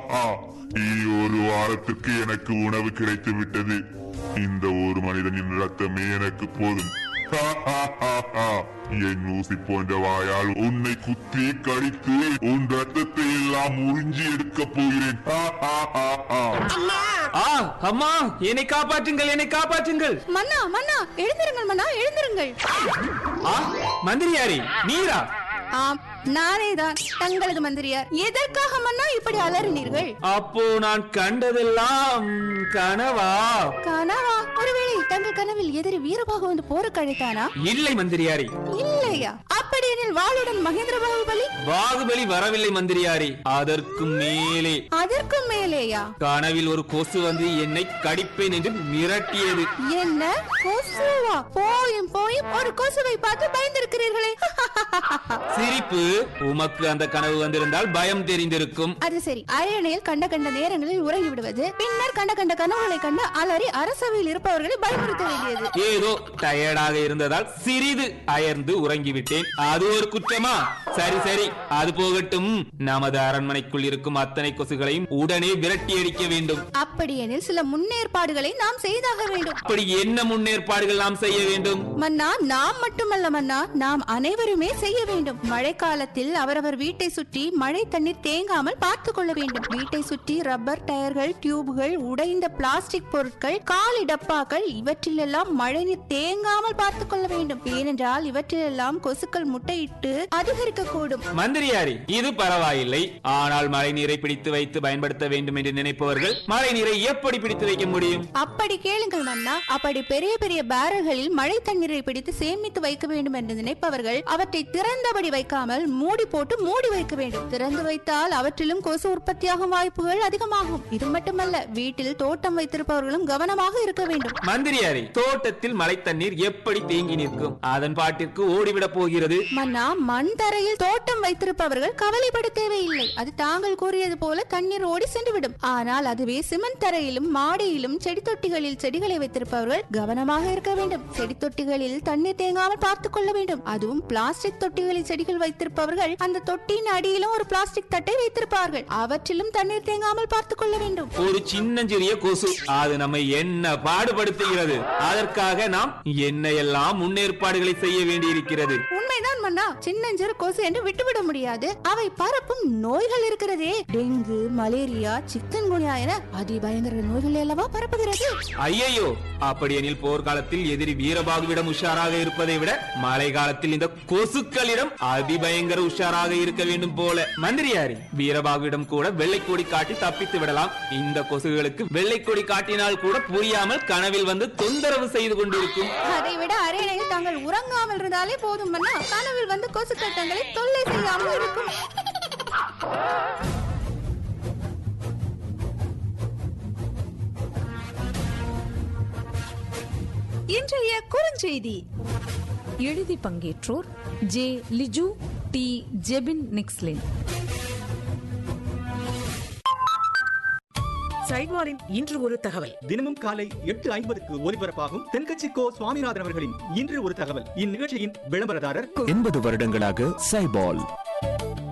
இனி ஒரு வாரத்துக்கு எனக்கு உணவு கிடைத்து விட்டது இந்த ஒரு மனிதனின் ரத்தமே எனக்கு போதும் என் ஊசி போன்ற வாயால் உன்னை குத்தி கடித்து உன் ரத்தத்தை எல்லாம் உறிஞ்சி எடுக்க போகிறேன் ஆ அம்மா என்னை காப்பாற்றுங்கள் என்னை காப்பாற்றுங்கள் மன்னா மன்னா எழுந்திருங்கள் மன்னா எழுந்திருங்கள் ஆ மந்திரியாரி நீரா ஆம் நானே தான் தங்களது மந்திரியார் எதற்காக மன்னா இப்படி அலறினீர்கள் அப்போ நான் கண்டதெல்லாம் கனவா கனவா ஒருவேளை தங்கள் கனவில் எதிரி வீரபாக வந்து போருக்கு அழைத்தானா இல்லை மந்திரியாரி இல்லையா அப்படியெனில் வாளுடன் மகேந்திர பாகுபலி பாகுபலி வரவில்லை மந்திரியாரி அதற்கு மேலே அதற்கும் மேலேயா கனவில் ஒரு கொசு வந்து என்னை கடிப்பேன் என்று மிரட்டியது என்ன கொசுவா போயும் போயும் ஒரு கொசுவை பார்த்து பயந்திருக்கிறீர்களே சிரிப்பு உமக்கு அந்த கனவு வந்திருந்தால் பயம் தெரிந்திருக்கும் அது சரி அரியணையில் கண்ட கண்ட நேரங்களில் உறங்கி விடுவது பின்னர் கண்ட கண்ட கனவுகளை கண்டு அலறி அரசவையில் இருப்பவர்களை பயமுறுத்த வேண்டியது ஏதோ டயர்டாக இருந்ததால் சிறிது அயர்ந்து உறங்கிவிட்டேன் அது ஒரு குற்றமா சரி சரி அது போகட்டும் நமது அரண்மனைக்குள் இருக்கும் அத்தனை கொசுகளையும் உடனே விரட்டி அடிக்க வேண்டும் அப்படியெனில் சில முன்னேற்பாடுகளை நாம் செய்தாக வேண்டும் அப்படி என்ன முன்னேற்பாடுகள் நாம் செய்ய வேண்டும் மன்னா நாம் மட்டுமல்ல மன்னா நாம் அனைவருமே செய்ய வேண்டும் மழைக்காலத்தில் அவரவர் வீட்டை சுற்றி மழை தண்ணீர் தேங்காமல் பார்த்துக் கொள்ள வேண்டும் வீட்டை சுற்றி ரப்பர் டயர்கள் டியூப்கள் உடைந்த பிளாஸ்டிக் பொருட்கள் காலி டப்பாக்கள் இவற்றிலெல்லாம் மழைநீர் தேங்காமல் பார்த்துக் கொள்ள வேண்டும் ஏனென்றால் இவற்றிலெல்லாம் கொசுக்கள் முட்டையிட்டு அதிகரிக்க கூடும் மந்திரியாரி இது பரவாயில்லை ஆனால் மழை நீரை பிடித்து வைத்து பயன்படுத்த வேண்டும் என்று நினைப்பவர்கள் மழை நீரை எப்படி பிடித்து வைக்க முடியும் அப்படி கேளுங்கள் மன்னா அப்படி பெரிய பெரிய பேரல்களில் மழை தண்ணீரை பிடித்து சேமித்து வைக்க வேண்டும் என்று நினைப்பவர்கள் அவற்றை திறந்தபடி வைக்காமல் மூடி போட்டு மூடி வைக்க வேண்டும் திறந்து வைத்தால் அவற்றிலும் கொசு உற்பத்தியாகும் வாய்ப்புகள் அதிகமாகும் இது மட்டுமல்ல வீட்டில் தோட்டம் வைத்திருப்பவர்களும் கவனமாக இருக்க வேண்டும் மந்திரியாரி தோட்டத்தில் மழை தண்ணீர் எப்படி தேங்கி நிற்கும் அதன் பாட்டிற்கு ஓடிவிடப் போகிறது மன்னா மண் தரையில் தோட்டம் வைத்திருப்பவர்கள் கவலைப்பட தேவையில்லை அது தாங்கள் கூறியது போல தண்ணீர் ஓடி சென்றுவிடும் ஆனால் அதுவே சிமெண்ட் தரையிலும் மாடியிலும் செடி தொட்டிகளில் செடிகளை வைத்திருப்பவர்கள் கவனமாக இருக்க வேண்டும் செடி தொட்டிகளில் தண்ணீர் தேங்காமல் பார்த்துக் கொள்ள வேண்டும் அதுவும் பிளாஸ்டிக் தொட்டிகளில் செடிகள் வைத்திருப்பவர்கள் அந்த தொட்டியின் அடியிலும் ஒரு பிளாஸ்டிக் தட்டை வைத்திருப்பார்கள் அவற்றிலும் தண்ணீர் தேங்காமல் பார்த்துக் கொள்ள வேண்டும் ஒரு சின்னஞ்சிறிய கொசு அது நம்மை என்ன பாடுபடுத்துகிறது அதற்காக நாம் என்ன எல்லாம் முன்னேற்பாடுகளை செய்ய வேண்டியிருக்கிறது உண்மைதான் மன்னா சின்னஞ்சிறு கொசு என்று விட்டுவிட முடியாது அவை பரப்பும் நோய்கள் இருக்கிறதே டெங்கு மலேரியா சிக்கன் குனியா என அதிபயங்கர நோய்கள் அல்லவா பரப்புகிறது ஐயையோ அப்படியெனில் போர்க்காலத்தில் எதிரி வீரபாகுவிடம் உஷாராக இருப்பதை விட மழை காலத்தில் இந்த கொசுக்களிடம் அதிபயங்கர உஷாராக இருக்க வேண்டும் போல மந்திரியாரி வீரபாகுவிடம் கூட வெள்ளை கொடி காட்டி தப்பித்து விடலாம் இந்த கொசுகளுக்கு வெள்ளை கொடி காட்டினால் கூட புரியாமல் கனவில் வந்து தொந்தரவு செய்து கொண்டிருக்கும் அதை விட அரையணையில் தாங்கள் உறங்காமல் இருந்தாலே போதும் மன்னா கனவில் வந்து கொசு கட்டங்களை தொல்லை செய்யாமல் இருக்கும் இன்றைய குறுஞ்செய்தி எழுதி பங்கேற்றோர் ஜே லிஜு டி ஜெபின் நிக்ஸ்லின் சைட்வாரின் இன்று ஒரு தகவல் தினமும் காலை எட்டு ஐம்பதுக்கு ஒலிபரப்பாகும் தென்கட்சி கோ சுவாமிநாதன் அவர்களின் இன்று ஒரு தகவல் இந்நிகழ்ச்சியின் விளம்பரதாரர் எண்பது வருடங்களாக சைபால்